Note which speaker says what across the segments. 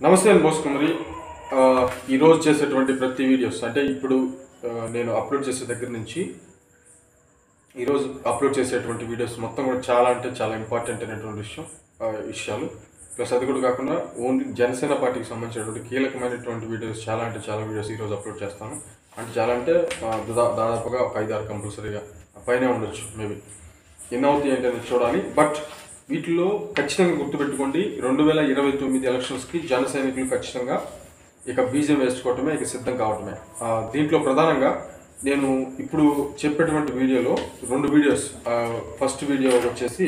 Speaker 1: నమస్తే అండి బోస్ కుమరి ఆ, ఈరోజు చేసేటువంటి ప్రతి వీడియోస్ అంటే ఇప్పుడు ఆ, నేను అప్లోడ్ చేసే దగ్గర నుంచి ఈరోజు అప్లోడ్ చేసేటువంటి వీడియోస్ మొత్తం కూడా చాలా అంటే చాలా ఇంపార్టెంట్ అయినటువంటి విషయం ఆ, విషయాలు ప్లస్ అది కూడా కాకుండా ఓన్లీ జనసేన పార్టీకి సంబంధించినటువంటి కీలకమైనటువంటి వీడియోస్ చాలా అంటే చాలా వీడియోస్ ఈరోజు అప్లోడ్ చేస్తాను అంటే చాలా అంటే ఆ, దా- దాదాపుగా ఒక ఐదు ఆరు కంపల్సరీగా పైనే ఉండొచ్చు మేబీ ఎన్ని అవుతాయి ఏంటి అనేది చూడాలి బట్ వీటిలో ఖచ్చితంగా గుర్తుపెట్టుకోండి రెండు వేల ఇరవై తొమ్మిది ఎలక్షన్స్కి జన సైనికులు ఖచ్చితంగా ఇక బీజం వేసుకోవటమే ఇక సిద్ధం కావటమే ఆ, దీంట్లో ప్రధానంగా నేను ఇప్పుడు చెప్పేటువంటి వీడియోలో రెండు వీడియోస్ ఆ, ఫస్ట్ వీడియో వచ్చేసి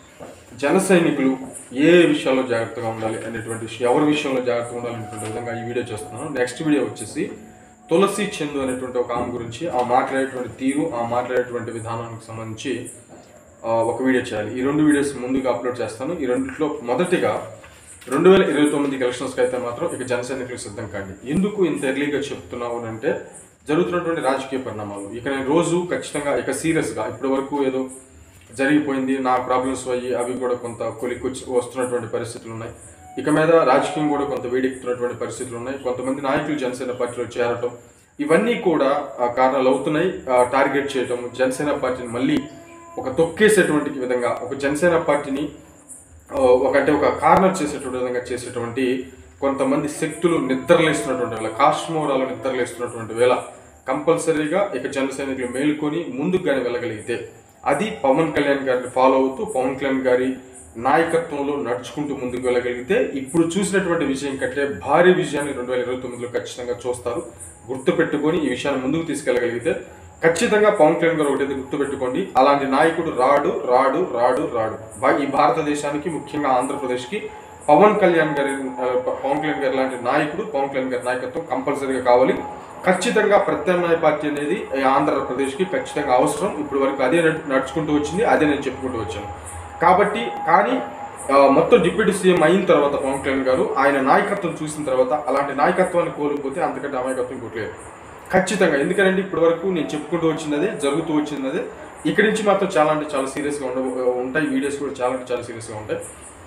Speaker 1: జన సైనికులు ఏ విషయాల్లో జాగ్రత్తగా ఉండాలి అనేటువంటి విషయం ఎవరి విషయంలో జాగ్రత్తగా ఉండాలి అనేటువంటి విధంగా ఈ వీడియో చేస్తున్నాను నెక్స్ట్ వీడియో వచ్చేసి తులసి చందు అనేటువంటి ఒక ఆమె గురించి ఆ మాట్లాడేటువంటి తీరు ఆ మాట్లాడేటువంటి విధానానికి సంబంధించి ఆ, ఒక వీడియో చేయాలి ఈ రెండు వీడియోస్ ముందుగా అప్లోడ్ చేస్తాను ఈ రెండిట్లో మొదటిగా రెండు వేల ఇరవై తొమ్మిది ఎలక్షన్స్కి అయితే మాత్రం ఇక జన సైనికులు సిద్ధం కాండి ఎందుకు ఇంత ఎర్లీగా చెప్తున్నావు అని అంటే జరుగుతున్నటువంటి రాజకీయ పరిణామాలు ఇక నేను రోజు ఖచ్చితంగా ఇక సీరియస్గా ఇప్పటి వరకు ఏదో జరిగిపోయింది నా ప్రాబ్లమ్స్ అయ్యి అవి కూడా కొంత కొలికొచ్చి వస్తున్నటువంటి పరిస్థితులు ఉన్నాయి ఇక మీద రాజకీయం కూడా కొంత వేడెక్కుతున్నటువంటి పరిస్థితులు ఉన్నాయి కొంతమంది నాయకులు జనసేన పార్టీలో చేరటం ఇవన్నీ కూడా ఆ, కారణాలు అవుతున్నాయి ఆ, టార్గెట్ చేయటం జనసేన పార్టీని మళ్ళీ ఒక తొక్కేసేటువంటి విధంగా ఒక జనసేన పార్టీని ఆ, ఒక అంటే ఒక కార్నర్ చేసేటువంటి విధంగా చేసేటువంటి కొంతమంది శక్తులు నిద్రలేస్తున్నటువంటి వేళ కాశ్మోరాలు నిద్రలేస్తున్నటువంటి వేళ కంపల్సరీగా ఇక జన సైనికులు మేలుకొని ముందుకు కానీ వెళ్ళగలిగితే అది పవన్ కళ్యాణ్ గారిని ఫాలో అవుతూ పవన్ కళ్యాణ్ గారి నాయకత్వంలో నడుచుకుంటూ ముందుకు వెళ్ళగలిగితే ఇప్పుడు చూసినటువంటి విజయం కంటే భారీ విజయాన్ని రెండు వేల ఇరవై తొమ్మిదిలో ఖచ్చితంగా చూస్తారు గుర్తు పెట్టుకొని ఈ విషయాన్ని ముందుకు తీసుకెళ్ళగలిగితే ఖచ్చితంగా పవన్ కళ్యాణ్ గారు ఒకటి గుర్తుపెట్టుకోండి అలాంటి నాయకుడు రాడు రాడు రాడు రాడు బా- ఈ భారతదేశానికి ముఖ్యంగా ఆంధ్రప్రదేశ్కి పవన్ కళ్యాణ్ గారి ఆ, పవన్ కళ్యాణ్ గారి లాంటి నాయకుడు పవన్ కళ్యాణ్ గారి నాయకత్వం కంపల్సరీగా కావాలి ఖచ్చితంగా ప్రత్యామ్నాయ పార్టీ అనేది ఈ ఆంధ్రప్రదేశ్కి ఖచ్చితంగా అవసరం ఇప్పుడు వరకు అదే నడు- నడుచుకుంటూ వచ్చింది అదే నేను చెప్పుకుంటూ వచ్చాను కాబట్టి కానీ ఆ, మొత్తం డిప్యూటీ సీఎం అయిన తర్వాత పవన్ కళ్యాణ్ గారు ఆయన నాయకత్వం చూసిన తర్వాత అలాంటి నాయకత్వాన్ని కోల్పోతే అంతకంటే అమాయకత్వం ఇంకోట్లేదు ఖచ్చితంగా ఎందుకంటే ఇప్పటి వరకు నేను చెప్పుకుంటూ వచ్చినదే జరుగుతూ వచ్చినదే ఇక్కడి నుంచి మాత్రం చాలా అంటే చాలా సీరియస్గా ఉండ ఉంటాయి వీడియోస్ కూడా చాలా అంటే చాలా సీరియస్గా ఉంటాయి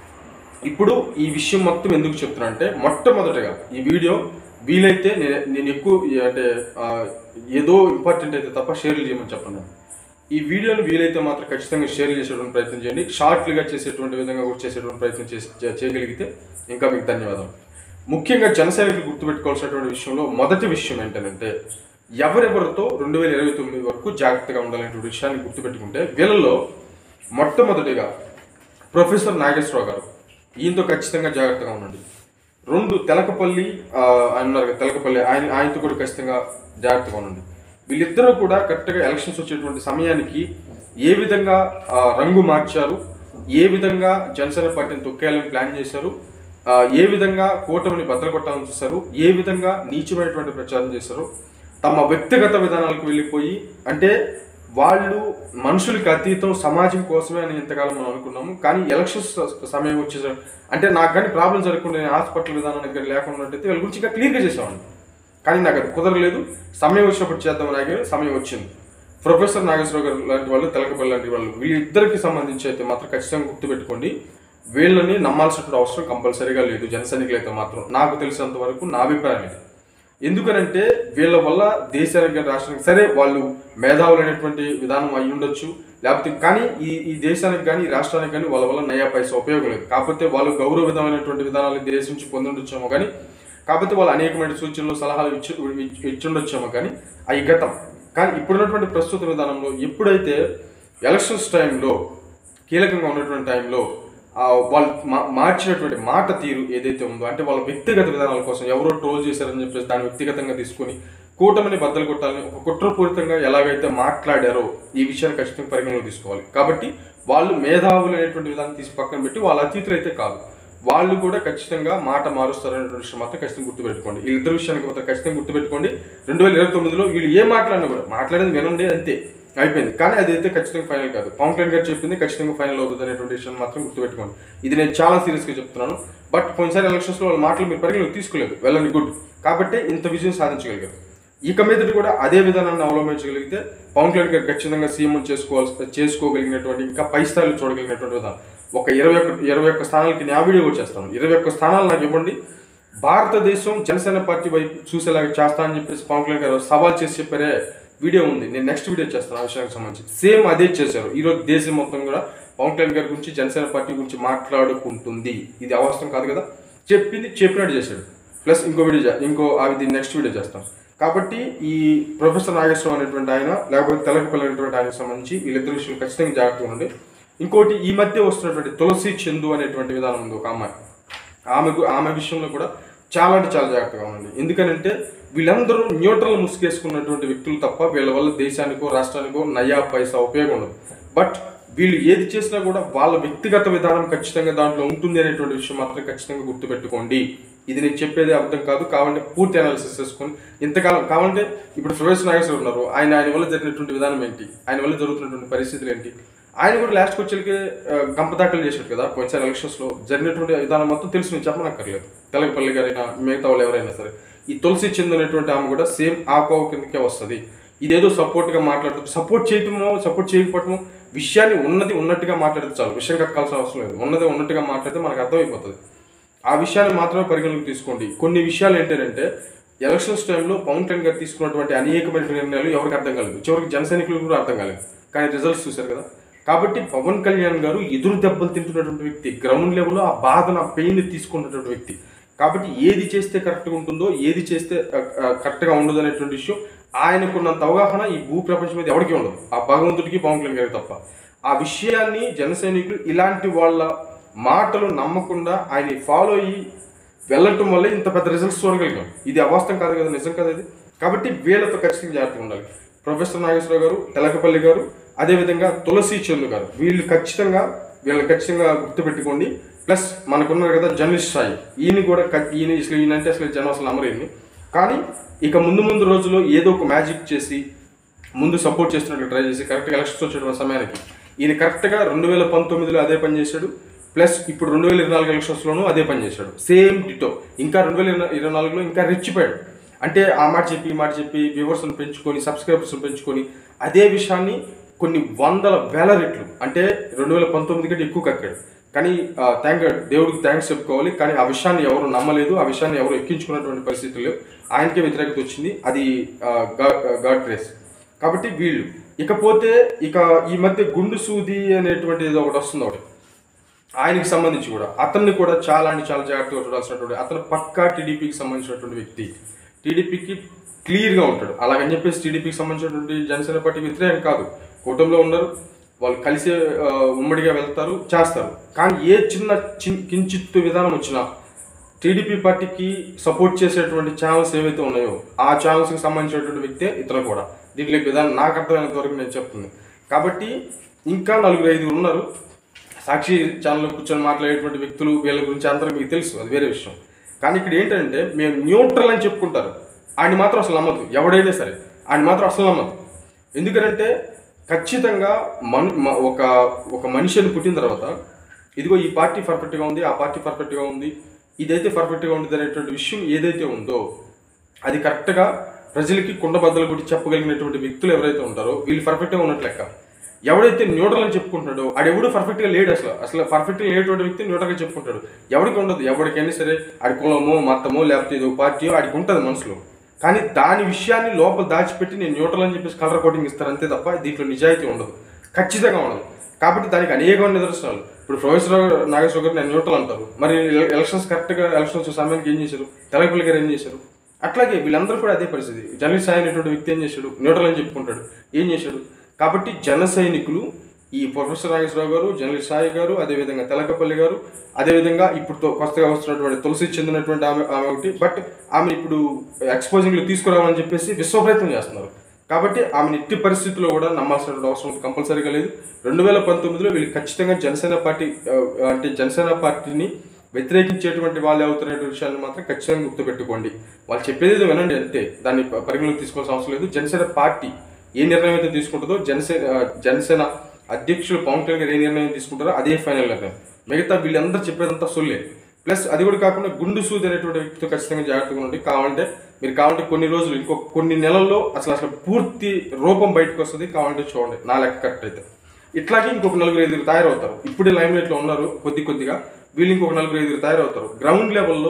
Speaker 1: ఇప్పుడు ఈ విషయం మొత్తం ఎందుకు చెప్తున్నా అంటే మొట్టమొదటిగా ఈ వీడియో వీలైతే నేను నేను ఎక్కువ అంటే ఆ, ఏదో ఇంపార్టెంట్ అయితే తప్ప షేర్ చేయమని చెప్పను నేను. ఈ వీడియోని వీలైతే మాత్రం ఖచ్చితంగా షేర్ చేసేటువంటి ప్రయత్నం చేయండి షార్ట్లుగా చేసేటువంటి విధంగా కూడా చేసేటువంటి ప్రయత్నం చేసి చే- చేయగలిగితే ఇంకా మీకు ధన్యవాదాలు ముఖ్యంగా జనసైనికులు గుర్తుపెట్టుకోవాల్సినటువంటి విషయంలో మొదటి విషయం ఏంటంటే ఎవరెవరితో రెండు వేల ఇరవై తొమ్మిది వరకు జాగ్రత్తగా ఉండాలనేటువంటి విషయాన్ని గుర్తుపెట్టుకుంటే వీళ్ళలో మొట్టమొదటిగా ప్రొఫెసర్ నాగేశ్వరరావు గారు ఈయనతో ఖచ్చితంగా జాగ్రత్తగా ఉండండి రెండు తెలకపల్లి ఆ, ఆయన ఉన్నారు కదా, తెలకపల్లి ఆయన ఆయనతో కూడా ఖచ్చితంగా జాగ్రత్తగా ఉండండి వీళ్ళిద్దరూ కూడా కరెక్ట్గా ఎలక్షన్స్ వచ్చేటువంటి సమయానికి ఏ విధంగా ఆ, రంగు మార్చారు ఏ విధంగా జనసేన పార్టీని తొక్కేయాలని ప్లాన్ చేశారు ఆ, ఏ విధంగా కూటమిని బద్దలగొట్టాలని చూశారు ఏ విధంగా నీచమైనటువంటి ప్రచారం చేశారు తమ వ్యక్తిగత విధానాలకు వెళ్ళిపోయి అంటే వాళ్ళు మనుషులకి అతీతం సమాజం కోసమే అని ఇంతకాలం మనం అనుకున్నాము కానీ ఎలక్షన్స్ సమయం వచ్చే అంటే నాకు కానీ ప్రాబ్లం జరగకుండా నేను హాస్పిటల్ విధానానికి కానీ లేకుండా ఉన్నట్టయితే వీళ్ళ గురించి ఇంకా క్లియర్గా చేసేవాడిని కానీ నాకు అది కుదరలేదు సమయం వచ్చినప్పుడు చేద్దామని ఆగే సమయం వచ్చింది ప్రొఫెసర్ నాగేశ్వరరావు గారు లాంటి వాళ్ళు తెలకపల్లి లాంటి వాళ్ళు వీళ్ళిద్దరికి సంబంధించి అయితే మాత్రం ఖచ్చితంగా గుర్తుపెట్టుకోండి వీళ్ళని నమ్మాల్సినటువంటి అవసరం కంపల్సరీగా లేదు జనసైనికులు అయితే మాత్రం నాకు తెలిసినంత వరకు నా అభిప్రాయం ఇది ఎందుకనంటే వీళ్ళ వల్ల దేశానికి కానీ రాష్ట్రానికి సరే వాళ్ళు మేధావులైనటువంటి విధానం అయి ఉండొచ్చు లేకపోతే కానీ ఈ ఈ దేశానికి కానీ ఈ రాష్ట్రానికి కానీ వాళ్ళ వల్ల నయా పైసా ఉపయోగం లేదు కాకపోతే వాళ్ళు గౌరవ విధమైనటువంటి విధానాలు ఈ దేశం నుంచి పొందుండొచ్చేమో కానీ కాకపోతే వాళ్ళు అనేకమైన సూచనలు సలహాలు ఇచ్చి ఇచ్చి- ఇచ్చుండొచ్చేమో కానీ అవి గతం కానీ ఇప్పుడున్నటువంటి ప్రస్తుత విధానంలో ఎప్పుడైతే ఎలక్షన్స్ టైంలో కీలకంగా ఉన్నటువంటి టైంలో ఆ, వాళ్ళు మా- మార్చినటువంటి మాట తీరు ఏదైతే ఉందో అంటే వాళ్ళ వ్యక్తిగత విధానాల కోసం ఎవరో ట్రోల్ చేశారని చెప్పేసి దాన్ని వ్యక్తిగతంగా తీసుకొని కూటమిని బద్దలు కొట్టాలని ఒక కుట్రపూరితంగా ఎలాగైతే మాట్లాడారో ఈ విషయాన్ని ఖచ్చితంగా పరిగణలోకి తీసుకోవాలి కాబట్టి వాళ్ళు మేధావులు అనేటువంటి విధానం తీసి పక్కన పెట్టి వాళ్ళ అతీతులు అయితే కాదు వాళ్ళు కూడా ఖచ్చితంగా మాట మారుస్తారనేటువంటి విషయం మాత్రం ఖచ్చితంగా గుర్తుపెట్టుకోండి వీళ్ళిద్దరు విషయానికి మాత్రం ఖచ్చితంగా గుర్తుపెట్టుకోండి రెండు వేల ఇరవై తొమ్మిదిలో వీళ్ళు ఏం మాట్లాడినా కూడా మాట్లాడేది వినండి అంతే అయిపోయింది కానీ అది అయితే ఖచ్చితంగా ఫైనల్ కాదు పవన్ కళ్యాణ్ గారు చెప్పింది ఖచ్చితంగా ఫైనల్ అవుతుంది అనేటువంటి విషయం మాత్రం గుర్తుపెట్టుకోండి ఇది నేను చాలా సీరియస్ గా చెప్తున్నాను బట్ కొన్నిసారి ఎలక్షన్స్ లో వాళ్ళ మాటలు మీరు పరిగణలోకి తీసుకోలేదు వెళ్ళండి గుడ్ కాబట్టి ఇంత విజయం సాధించగలిగారు ఇక మీదట కూడా అదే విధానాన్ని అవలంబించగలిగితే పవన్ కళ్యాణ్ గారు ఖచ్చితంగా సీఎం చేసుకోవాల్సి చేసుకోగలిగినటువంటి ఇంకా పై స్థాయిలో చూడగలిగినటువంటి విధానం ఒక ఇరవై ఒక్క ఇరవై ఒక్క స్థానాలకి నేను ఆ వీడియో కూడా చేస్తాను ఇరవై ఒక్క స్థానాలు నాకు ఇవ్వండి భారతదేశం జనసేన పార్టీ వైపు చూసేలాగా చేస్తా అని చెప్పేసి పవన్ కళ్యాణ్ గారు సవాల్ చేసి చెప్పారే వీడియో ఉంది నేను నెక్స్ట్ వీడియో చేస్తాను ఆ విషయానికి సంబంధించి సేమ్ అదే చేశారు ఈరోజు దేశం మొత్తం కూడా పవన్ కళ్యాణ్ గారి గురించి జనసేన పార్టీ గురించి మాట్లాడుకుంటుంది ఇది అవసరం కాదు కదా చెప్పింది చెప్పినట్టు చేశాడు ప్లస్ ఇంకో వీడియో చే- ఇంకో అది నెక్స్ట్ వీడియో చేస్తాం కాబట్టి ఈ ప్రొఫెసర్ నాగేశ్వరం అనేటువంటి ఆయన లేకపోతే తెలకపల్లి అనేటువంటి ఆయనకు సంబంధించి వీళ్ళిద్దరు విషయాలు ఖచ్చితంగా జాగ్రత్తగా ఉండండి ఇంకోటి ఈ మధ్య వస్తున్నటువంటి తులసి చందు అనేటువంటి విధానం ఉంది ఒక అమ్మాయి ఆమెకు ఆమె విషయంలో కూడా చాలా అంటే చాలా జాగ్రత్తగా ఉండండి ఎందుకనంటే వీళ్ళందరూ న్యూట్రల్ ముసుగేసుకున్నటువంటి వ్యక్తులు తప్ప వీళ్ళ వల్ల దేశానికో రాష్ట్రానికో నయా పైసా ఉపయోగం ఉండదు బట్ వీళ్ళు ఏది చేసినా కూడా వాళ్ళ వ్యక్తిగత విధానం ఖచ్చితంగా దాంట్లో ఉంటుంది అనేటువంటి విషయం మాత్రం ఖచ్చితంగా గుర్తుపెట్టుకోండి ఇది నేను చెప్పేది అర్థం కాదు కావాలంటే పూర్తి అనాలిసిస్ చేసుకొని ఇంతకాలం కావాలంటే ఇప్పుడు ప్రొఫెసర్ నాగేశ్వర ఉన్నారు ఆయన ఆయన వల్ల జరిగినటువంటి విధానం ఏంటి ఆయన వల్ల జరుగుతున్నటువంటి పరిస్థితులు ఏంటి ఆయన కూడా లాస్ట్కి వచ్చేకి గంప దాఖలు చేశాడు కదా పోయినసారి ఎలక్షన్స్ లో జరిగినటువంటి విధానం మొత్తం తెలుసు నేను చెప్పనక్కర్లేదు తెలగపల్లి గారైనా మిగతా వాళ్ళు ఎవరైనా సరే ఈ తులసి చెందినటువంటి ఆమె కూడా సేమ్ ఆ కోవ కిందకే వస్తుంది ఇదేదో సపోర్ట్ గా మాట్లాడుతూ సపోర్ట్ చేయటమో సపోర్ట్ చేయకపోవటమో విషయాన్ని ఉన్నది ఉన్నట్టుగా మాట్లాడితే చాలు విషయం కక్కాల్సిన అవసరం లేదు ఉన్నది ఉన్నట్టుగా మాట్లాడితే మనకు అర్థమైపోతుంది ఆ విషయాన్ని మాత్రమే పరిగణలోకి తీసుకోండి కొన్ని విషయాలు ఏంటంటే ఎలక్షన్స్ టైంలో పవన్ కళ్యాణ్ గారు తీసుకున్నటువంటి అనేకమైన నిర్ణయాలు ఎవరికి అర్థం కాలేదు చివరికి జన సైనికులకు కూడా అర్థం కాలేదు కానీ రిజల్ట్స్ చూశారు కదా కాబట్టి పవన్ కళ్యాణ్ గారు ఎదురు దెబ్బలు తింటున్నటువంటి వ్యక్తి గ్రౌండ్ లెవెల్లో ఆ బాధను ఆ పెయిన్ తీసుకున్నటువంటి వ్యక్తి కాబట్టి ఏది చేస్తే కరెక్ట్గా ఉంటుందో ఏది చేస్తే కరెక్ట్గా ఉండదు అనేటువంటి విషయం ఆయనకున్నంత అవగాహన ఈ భూ ప్రపంచం మీద ఎవరికి ఉండదు ఆ భగవంతుడికి పవన్ కళ్యాణ్ గారికి తప్ప ఆ విషయాన్ని జన సైనికులు ఇలాంటి వాళ్ళ మాటలు నమ్మకుండా ఆయన ఫాలో అయ్యి వెళ్ళటం వల్ల ఇంత పెద్ద రిజల్ట్స్ చూడగలిగాం ఇది అవాస్తవం కాదు కదా నిజం కదా ఇది కాబట్టి వీళ్ళతో ఖచ్చితంగా జాగ్రత్తగా ఉండాలి ప్రొఫెసర్ నాగేశ్వరరావు గారు తెలకపల్లి గారు అదేవిధంగా తులసి చందు గారు వీళ్ళు ఖచ్చితంగా వీళ్ళని ఖచ్చితంగా గుర్తుపెట్టుకోండి ప్లస్ మనకున్నారు కదా జర్నలిస్ట్ సాయి ఈయన కూడా ఖ- ఈయన అసలు ఈయన అంటే అసలు జనం అసలు నమ్మరు ఈయన్ని. కానీ ఇక ముందు ముందు రోజుల్లో ఏదో ఒక మ్యాజిక్ చేసి ముందు సపోర్ట్ చేస్తున్నట్టు ట్రై చేసి కరెక్ట్గా ఎలక్షన్స్ వచ్చేటువంటి సమయానికి ఈయన కరెక్ట్గా రెండు వేల పంతొమ్మిదిలో అదే పని చేశాడు ప్లస్ ఇప్పుడు రెండు వేల ఇరవై నాలుగు ఎలక్షన్స్లోనూ అదే పని చేశాడు సేమ్ డిటో ఇంకా రెండు వేల ఇరవై నాలుగులో ఇంకా రెచ్చిపోయాడు అంటే ఆ మాట చెప్పి ఈ మాట చెప్పి వ్యూవర్స్ని పెంచుకొని సబ్స్క్రైబర్స్ని పెంచుకొని అదే విషయాన్ని కొన్ని వందల వేల రెట్లు అంటే రెండు వేల పంతొమ్మిది కంటే ఎక్కువ కక్కాడు కానీ థ్యాంక్ దేవుడికి థ్యాంక్స్ చెప్పుకోవాలి కానీ ఆ విషయాన్ని ఎవరు నమ్మలేదు ఆ విషయాన్ని ఎవరు ఎక్కించుకున్నటువంటి పరిస్థితులు లేవు ఆయనకే వ్యతిరేకత వచ్చింది అది గాడ్ గ్రేస్ కాబట్టి వీళ్ళు ఇకపోతే ఇక ఈ మధ్య గుండు సూది అనేటువంటి ఏదో ఒకటి వస్తుంది ఒకటి ఆయనకి సంబంధించి కూడా అతన్ని కూడా చాలా అంటే చాలా జాగ్రత్తగా చూడాల్సినటువంటి అతను పక్కా టీడీపీకి సంబంధించినటువంటి వ్యక్తి టీడీపీకి క్లియర్గా ఉంటాడు అలాగని చెప్పేసి టీడీపీకి సంబంధించినటువంటి జనసేన పార్టీ వ్యతిరేకం కాదు కూటమిలో ఉన్నారు వాళ్ళు కలిసి ఆ, ఉమ్మడిగా వెళ్తారు చేస్తారు కానీ ఏ చిన్న చిన్ కించిత్తు విధానం వచ్చినా టీడీపీ పార్టీకి సపోర్ట్ చేసేటువంటి ఛానల్స్ ఏవైతే ఉన్నాయో ఆ ఛానల్స్కి సంబంధించినటువంటి వ్యక్తే ఇతను కూడా దీంట్లో విధానం నాకు అర్థమైనంత వరకు నేను చెప్తుంది కాబట్టి ఇంకా నలుగురు ఐదుగురు ఉన్నారు సాక్షి ఛానల్లో కూర్చొని మాట్లాడేటువంటి వ్యక్తులు వీళ్ళ గురించి అందరూ మీకు తెలుసు అది వేరే విషయం కానీ ఇక్కడ ఏంటంటే మేము న్యూట్రల్ అని చెప్పుకుంటారు ఆయన మాత్రం అసలు నమ్మదు ఎవడైనా సరే ఆయన మాత్రం అసలు నమ్మదు ఎందుకంటే ఖచ్చితంగా మన మ- ఒక ఒక మనిషిని పుట్టిన తర్వాత ఇదిగో ఈ పార్టీ పర్ఫెక్ట్గా ఉంది ఆ పార్టీ పర్ఫెక్ట్గా ఉంది ఇదైతే పర్ఫెక్ట్గా ఉంది అనేటువంటి విషయం ఏదైతే ఉందో అది కరెక్ట్గా ప్రజలకి కుండబద్దలు కొట్టి చెప్పగలిగినటువంటి వ్యక్తులు ఎవరైతే ఉంటారో వీళ్ళు పర్ఫెక్ట్గా ఉన్నట్లు లెక్క ఎవడైతే న్యూట్రల్ అని చెప్పుకుంటున్నాడో ఆడెవడు పర్ఫెక్ట్గా లేడు అసలు అసలు పర్ఫెక్ట్గా లేనటువంటి వ్యక్తి న్యూట్రల్గా చెప్పుకుంటాడు ఎవరికి ఉండదు ఎవరికైనా సరే ఆడి కులమో మతమో లేకపోతే ఏదో పార్టీయో ఆడికి ఉంటుంది మనసులో కానీ దాని విషయాన్ని లోపల దాచిపెట్టి నేను న్యూట్రల్ అని చెప్పేసి కలర్ కోటింగ్ ఇస్తారు అంతే తప్ప దీంట్లో నిజాయితీ ఉండదు ఖచ్చితంగా ఉండదు కాబట్టి దానికి అనేకమైన నిదర్శనాలు ఇప్పుడు ప్రొఫెసర్ నాగేశ్వర గారు నేను న్యూట్రల్ అంటారు మరి ఎల- ఎలక్షన్స్ కరెక్ట్గా ఎలక్షన్స్ సమయానికి ఏం చేశారు తెలగపల్లి గారు ఏం చేశారు అట్లాగే వీళ్ళందరూ కూడా అదే పరిస్థితి జర్నలిస్ట్ సాయి అనేటువంటి వ్యక్తి ఏం చేశాడు న్యూట్రల్ అని చెప్పుకుంటాడు ఏం చేశాడు కాబట్టి జన సైనికులు ఈ ప్రొఫెసర్ నాగేశ్వరరావు గారు జర్నలిస్ట్ సాయి గారు అదేవిధంగా తెలకపల్లి గారు అదేవిధంగా ఇప్పుడు తో- కొత్తగా వస్తున్నటువంటి తులసి చెందినటువంటి ఆమె ఆమె ఒకటి బట్ ఆమె ఇప్పుడు ఎక్స్పోజింగ్లో తీసుకురావాలని చెప్పేసి విశ్వ ప్రయత్నం చేస్తున్నారు కాబట్టి ఆమెను ఎట్టి పరిస్థితుల్లో కూడా నమ్మాల్సినటువంటి అవసరం కంపల్సరీగా లేదు రెండు వేల పంతొమ్మిదిలో వీళ్ళు ఖచ్చితంగా జనసేన పార్టీ ఆ, అంటే జనసేన పార్టీని వ్యతిరేకించేటువంటి వాళ్ళు అవుతున్న విషయాన్ని మాత్రం ఖచ్చితంగా గుర్తుపెట్టుకోండి వాళ్ళు చెప్పేది ఏదో వినండి అంతే దాన్ని ప- పరిగణలోకి తీసుకోవాల్సిన అవసరం లేదు జనసేన పార్టీ ఏ నిర్ణయం అయితే తీసుకుంటుందో జనసేన ఆ, జనసేన అధ్యక్షులు పవన్ కళ్యాణ్ గారు ఏ నిర్ణయం తీసుకుంటారో అదే ఫైనల్ నిర్ణయం మిగతా వీళ్ళందరూ చెప్పేదంతా సొల్లే ప్లస్ అది కూడా కాకుండా గుండు సూది అనేటువంటి వ్యక్తితో ఖచ్చితంగా జాగ్రత్తగా ఉండి కావాలంటే మీరు కావాలంటే కొన్ని రోజులు ఇంకో కొన్ని నెలల్లో అసలు అసలు పూర్తి రూపం బయటకు వస్తుంది కావాలంటే చూడండి నా లెక్క కరెక్ట్ అయితే ఇట్లాగే ఇంకొక నలుగురు ఐదుగురు తయారవుతారు ఇప్పుడే లైమ్ లైట్లో ఉన్నారు కొద్ది కొద్దిగా వీళ్ళు ఇంకొక నలుగురు ఐదుగురు తయారవుతారు గ్రౌండ్ లెవెల్లో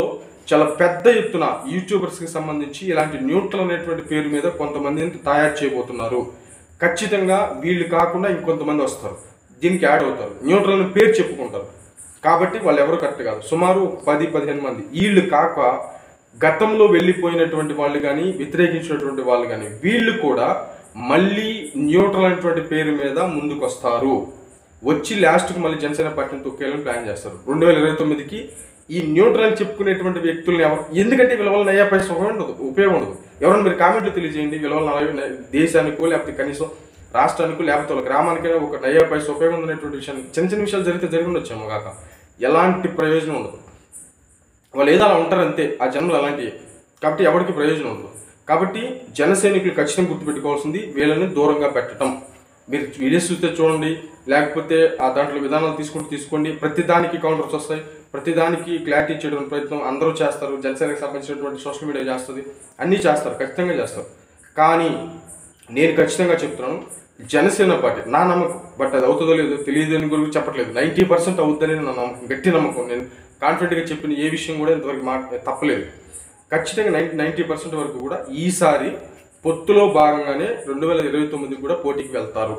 Speaker 1: చాలా పెద్ద ఎత్తున యూట్యూబర్స్కి సంబంధించి ఇలాంటి న్యూట్రల్ అనేటువంటి పేరు మీద కొంతమందిని తయారు చేయబోతున్నారు ఖచ్చితంగా వీళ్ళు కాకుండా ఇంకొంతమంది వస్తారు దీనికి యాడ్ అవుతారు న్యూట్రల్ అని పేరు చెప్పుకుంటారు కాబట్టి వాళ్ళు ఎవరు కరెక్ట్ కాదు సుమారు ఒక పది పదిహేను మంది వీళ్ళు కాక గతంలో వెళ్ళిపోయినటువంటి వాళ్ళు కానీ వ్యతిరేకించినటువంటి వాళ్ళు కానీ వీళ్ళు కూడా మళ్ళీ న్యూట్రల్ అనేటువంటి పేరు మీద ముందుకు వస్తారు వచ్చి లాస్ట్కి మళ్ళీ జనసేన పార్టీని తొక్కేయాలని ప్లాన్ చేస్తారు రెండు వేల ఇరవై తొమ్మిదికి ఈ న్యూట్రల్ అని చెప్పుకునేటువంటి వ్యక్తుల్ని ఎవరు ఎందుకంటే వీళ్ళ వల్ల నయ్యా పైసా ఉపయోగం ఉండదు ఉపయోగం ఉండదు ఎవరైనా మీరు కామెంట్లు తెలియజేయండి వీళ్ళ వల్ల నలభై దేశానికో లేకపోతే కనీసం రాష్ట్రానికి లేకపోతే వాళ్ళ గ్రామానికైనా ఒక నయ్యా పైసా ఉపయోగం ఉందనేటువంటి విషయాన్ని చిన్న చిన్న విషయాలు జరిగితే జరిగి ఉండొచ్చేమో కాక ఎలాంటి ప్రయోజనం ఉండదు వాళ్ళు ఏదో అలా ఉంటారు అంతే ఆ జన్మలు అలాంటివి కాబట్టి ఎవరికి ప్రయోజనం ఉండదు కాబట్టి జన సైనికులు ఖచ్చితంగా గుర్తుపెట్టుకోవాల్సింది వీళ్ళని దూరంగా పెట్టడం మీరు వీడియోస్ చూస్తే చూడండి లేకపోతే ఆ దాంట్లో విధానాలు తీసుకుంటూ తీసుకోండి ప్రతి దానికి కౌంటర్స్ వస్తాయి ప్రతి దానికి క్లారిటీ ఇచ్చేటువంటి ప్రయత్నం అందరూ చేస్తారు జనసేనకి సంబంధించినటువంటి సోషల్ మీడియా చేస్తుంది అన్నీ చేస్తారు ఖచ్చితంగా చేస్తారు కానీ నేను ఖచ్చితంగా చెప్తున్నాను జనసేన పార్టీ నా నమ్మకం బట్ అది అవుతుందో లేదో తెలియదు అని గురించి చెప్పట్లేదు నైంటీ పర్సెంట్ అవుతుందని నా నమ్మకం గట్టి నమ్మకం నేను కాన్ఫిడెంట్గా చెప్పిన ఏ విషయం కూడా ఇంతవరకు మాట తప్పలేదు ఖచ్చితంగా నైంటీ నైంటీ పర్సెంట్ వరకు కూడా ఈసారి పొత్తులో భాగంగానే రెండు వేల ఇరవై తొమ్మిది కూడా పోటీకి వెళ్తారు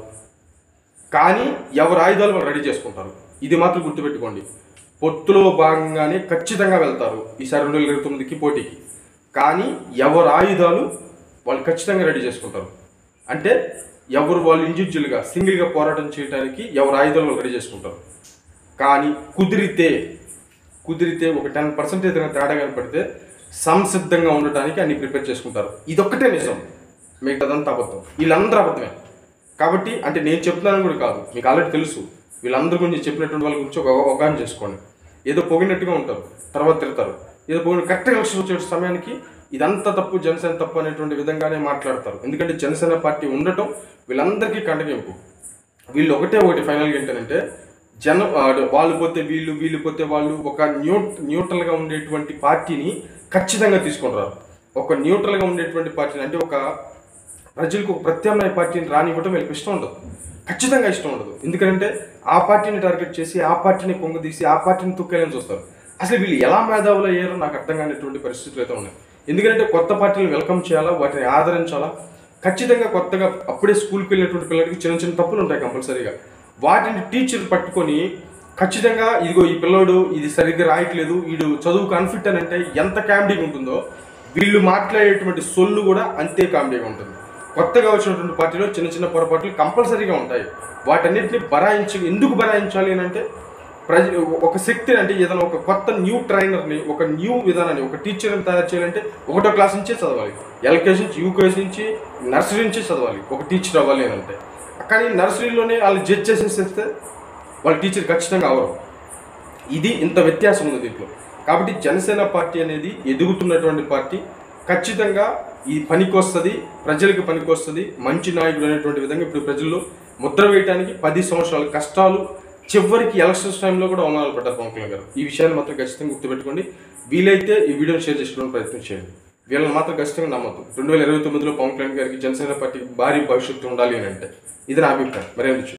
Speaker 1: కానీ ఎవరు ఆయుధాలు వాళ్ళు రెడీ చేసుకుంటారు ఇది మాత్రం గుర్తుపెట్టుకోండి పొత్తులో భాగంగానే ఖచ్చితంగా వెళ్తారు ఈసారి రెండు వేల ఇరవై తొమ్మిదికి పోటీకి కానీ ఎవరు ఆయుధాలు వాళ్ళు ఖచ్చితంగా రెడీ చేసుకుంటారు అంటే ఎవరు వాళ్ళు ఇండివిజువల్గా సింగిల్గా పోరాటం చేయడానికి ఎవరు ఆయుధాలు వాళ్ళు రెడీ చేసుకుంటారు కానీ కుదిరితే కుదిరితే ఒక టెన్ పర్సెంట్ ఏదైనా తేడా కనపడితే సంసిద్ధంగా ఉండటానికి అన్ని ప్రిపేర్ చేసుకుంటారు ఇదొక్కటే నిజం మిగతాదంతా అబద్ధం వీళ్ళందరూ అబద్ధమే కాబట్టి అంటే నేను చెప్తున్నాను కూడా కాదు మీకు ఆల్రెడీ తెలుసు వీళ్ళందరి గురించి చెప్పినటువంటి వాళ్ళ గురించి ఒక అవగాహన చేసుకోండి ఏదో పొగినట్టుగా ఉంటారు తర్వాత తిడతారు ఏదో పొగిన కరెక్ట్గా ఎలక్షన్ వచ్చే సమయానికి ఇదంతా తప్పు జనసేన తప్పు అనేటువంటి విధంగానే మాట్లాడతారు ఎందుకంటే జనసేన పార్టీ ఉండటం వీళ్ళందరికీ కండగింపు వీళ్ళు ఒకటే ఒకటి ఫైనల్గా ఏంటంటే జన ఆ, వాళ్ళు పోతే వీళ్ళు వీళ్ళు పోతే వాళ్ళు ఒక న్యూ న్యూట్రల్గా ఉండేటువంటి పార్టీని ఖచ్చితంగా తీసుకుంటారు ఒక న్యూట్రల్గా ఉండేటువంటి పార్టీని అంటే ఒక ప్రజలకు ఒక ప్రత్యామ్నాయ పార్టీని రానివ్వటం వీళ్ళకి ఇష్టం ఉండదు ఖచ్చితంగా ఇష్టం ఉండదు ఎందుకంటే ఆ పార్టీని టార్గెట్ చేసి ఆ పార్టీని కొంగదీసి ఆ పార్టీని తొక్కేయాలని చూస్తారు అసలు వీళ్ళు ఎలా మేధావులు అయ్యారో నాకు అర్థం కానిటువంటి పరిస్థితులు అయితే ఉన్నాయి ఎందుకంటే కొత్త పార్టీలు వెల్కమ్ చేయాలా వాటిని ఆదరించాలా ఖచ్చితంగా కొత్తగా అప్పుడే స్కూల్కి వెళ్ళినటువంటి పిల్లలకి చిన్న చిన్న తప్పులు ఉంటాయి కంపల్సరీగా వాటిని టీచర్ పట్టుకొని ఖచ్చితంగా ఇదిగో ఈ పిల్లోడు ఇది సరిగ్గా రాయట్లేదు వీడు చదువుకు అన్ఫిట్ అని అంటే ఎంత కామెడీగా ఉంటుందో వీళ్ళు మాట్లాడేటువంటి సొల్లు కూడా అంతే కామెడీగా ఉంటుంది కొత్తగా వచ్చినటువంటి పార్టీలో చిన్న చిన్న పొరపాట్లు కంపల్సరీగా ఉంటాయి వాటన్నిటిని బరాయించి ఎందుకు బరాయించాలి అని అంటే ప్రజ ఒక శక్తిని అంటే ఏదైనా ఒక కొత్త న్యూ ట్రైనర్ని ఒక న్యూ విధానాన్ని ఒక టీచర్ని తయారు చేయాలంటే ఒకటో క్లాస్ నుంచే చదవాలి ఎల్కేజీ నుంచి యూకేజీ నుంచి నర్సరీ నుంచి చదవాలి ఒక టీచర్ అవ్వాలి అని అంటే కానీ నర్సరీలోనే వాళ్ళు జడ్జ్ చేసేసేస్తే వాళ్ళ టీచర్ ఖచ్చితంగా అవరు ఇది ఇంత వ్యత్యాసం ఉంది దీంట్లో కాబట్టి జనసేన పార్టీ అనేది ఎదుగుతున్నటువంటి పార్టీ ఖచ్చితంగా ఈ పనికొస్తుంది ప్రజలకు పనికొస్తుంది మంచి నాయకుడు అనేటువంటి విధంగా ఇప్పుడు ప్రజల్లో ముద్ర వేయడానికి పది సంవత్సరాల కష్టాలు చివరికి ఎలక్షన్స్ టైంలో కూడా అవమానాలు పడ్డారు పవన్ కళ్యాణ్ గారు ఈ విషయాన్ని మాత్రం ఖచ్చితంగా గుర్తుపెట్టుకోండి వీలైతే ఈ వీడియోని షేర్ చేసుకోవడానికి ప్రయత్నం చేయండి వీళ్ళని మాత్రం ఖచ్చితంగా నమ్మద్దు రెండు వేల ఇరవై తొమ్మిదిలో పవన్ కళ్యాణ్ గారికి జనసేన పార్టీకి భారీ భవిష్యత్తు ఉండాలి అని అంటే ఇది నా అభిప్రాయం మరేం